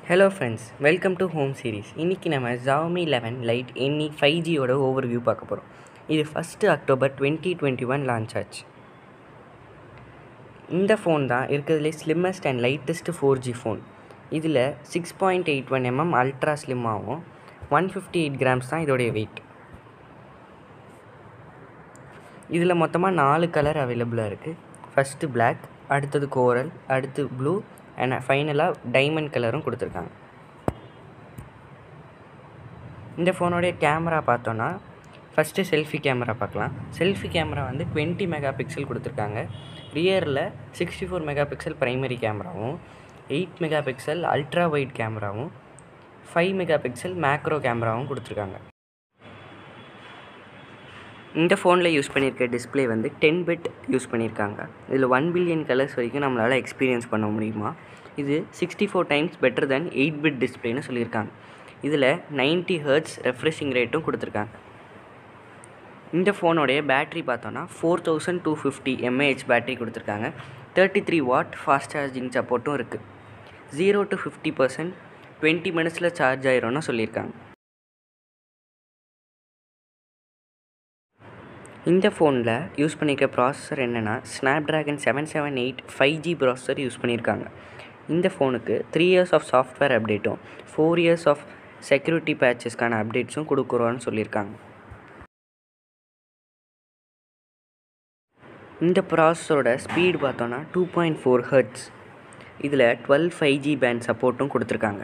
hello friends welcome to home series இன்றைக்கி நம்ம Xiaomi eleven lite N E five ஜியோட overview பார்க்க போகிறோம் இது first October twenty twenty one launch ஆச்சு இந்த ஃபோன் தான் இருக்கிறதுலே slimmest and lightest four G phone இதில் six point eight one M M ultra ஸ்லிம்மாகவும் ஒன் ஃபிஃப்டி எயிட் கிராம்ஸ் தான் இதோடைய வெயிட் இதில் மொத்தமாக நாலு கலர் அவைலபிளாக இருக்குது ஃபஸ்ட்டு Black அடுத்தது கோரல் அடுத்து ப்ளூ அண்ட் ஃபைனலாக டைமண்ட் கலரும் கொடுத்துருக்காங்க இந்த ஃபோனோடைய கேமரா பார்த்தோன்னா ஃபஸ்ட்டு செல்ஃபி கேமரா பார்க்கலாம் செல்ஃபி கேமரா வந்து டுவெண்ட்டி மெகா பிக்சல் கொடுத்துருக்காங்க ரியரில் sixty four mega pixel primary கேமராவும் eight mega pixel ultra wide கேமராவும் ஃபைவ் மெகா பிக்சல் மேக்ரோ கேமராவும் கொடுத்துருக்காங்க இந்த ஃபோனில் யூஸ் பண்ணியிருக்க டிஸ்ப்ளே வந்து டென் பிட் யூஸ் பண்ணியிருக்காங்க இதில் ஒன் பில்லியன் கலர்ஸ் வரைக்கும் நம்மளால் எக்ஸ்பீரியன்ஸ் பண்ண முடியுமா இது sixty four times better than eight bit டிஸ்பிளேன்னு சொல்லியிருக்காங்க இதில் 90 ஹெர்ட்ஸ் ரெஃப்ரெஷிங் ரேட்டும் கொடுத்துருக்காங்க இந்த ஃபோனோடைய பேட்டரி பார்த்தோன்னா four thousand two fifty M A H battery கொடுத்துருக்காங்க thirty three watt fast charging சப்போர்ட்டும் இருக்குது zero to fifty percent twenty மினிட்ஸில் சார்ஜ் ஆயிரும்னு சொல்லியிருக்காங்க இந்த ஃபோனில் யூஸ் பண்ணியிருக்க ப்ராசஸர் என்னென்னா Snapdragon seven seven eight five G processor use பண்ணியிருக்காங்க இந்த ஃபோனுக்கு த்ரீ இயர்ஸ் ஆஃப் சாஃப்ட்வேர் அப்டேட்டும் ஃபோர் இயர்ஸ் ஆஃப் செக்யூரிட்டி பேட்சஸ்க்கான அப்டேட்ஸும் கொடுக்குறோன்னு சொல்லியிருக்காங்க இந்த ப்ராசஸரோட ஸ்பீடு பார்த்தோன்னா டூ பாயிண்ட் ஃபோர் ஹர்ட்ஸ் இதில் டுவெல் ஃபைவ் ஜி பேண்ட் சப்போர்ட்டும் கொடுத்துருக்காங்க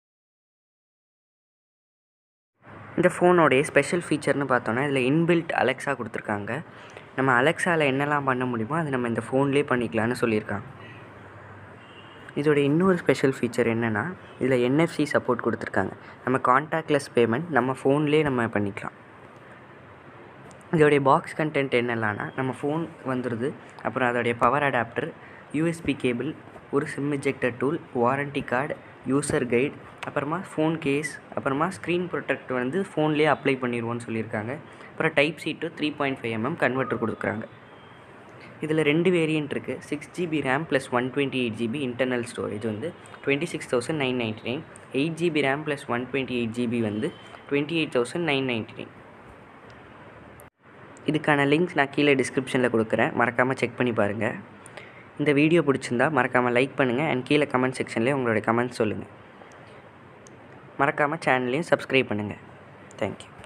இந்த ஃபோனோடைய ஸ்பெஷல் ஃபீச்சர்னு பார்த்தோன்னா இதில் இன்பில்ட் அலெக்ஸா கொடுத்துருக்காங்க நம்ம அலெக்ஸாவில் என்னெல்லாம் பண்ண முடியுமோ அதை நம்ம இந்த ஃபோன்லேயே பண்ணிக்கலாம்னு சொல்லியிருக்காங்க இதோட இன்னொரு ஸ்பெஷல் ஃபீச்சர் என்னென்னா இதில் என்எஃப்சி சப்போர்ட் கொடுத்துருக்காங்க நம்ம கான்டாக்ட்லெஸ் பேமெண்ட் நம்ம ஃபோன்லேயே நம்ம பண்ணிக்கலாம் இதோடைய பாக்ஸ் கண்டென்ட் என்னெல்லாம்னா நம்ம ஃபோன் வந்துடுது அப்புறம் அதோடைய பவர் அடாப்டர் யூஎஸ்பி கேபிள் ஒரு sim ejector tool warranty card user guide அப்புறமா ஃபோன் கேஸ் அப்புறமா ஸ்க்ரீன் ப்ரொடெக்ட் வந்து ஃபோன்லேயே அப்ளை பண்ணிடுவோன்னு சொல்லியிருக்காங்க அப்புறம் type C to three point five mm converter கொடுக்குறாங்க இதில் ரெண்டு வேரியன்ட் இருக்குது six GB RAM plus one twenty eight GB internal storage வந்து twenty six thousand nine ninety nine eight GB RAM plus one twenty eight GB வந்து twenty eight thousand nine ninety nine இதுக்கான links நான் கீழே டிஸ்கிரிப்ஷனில் கொடுக்குறேன் மறக்காமல் check பண்ணி பாருங்கள் இந்த வீடியோ பிடிச்சிருந்தா மறக்காமல் லைக் பண்ணுங்கள் அண்ட் கீழே கமெண்ட் செக்ஷன்லேயே உங்களுடைய கமெண்ட்ஸ் சொல்லுங்கள் மறக்காமல் சேனலையும் சப்ஸ்கிரைப் பண்ணுங்கள் தேங்க்யூ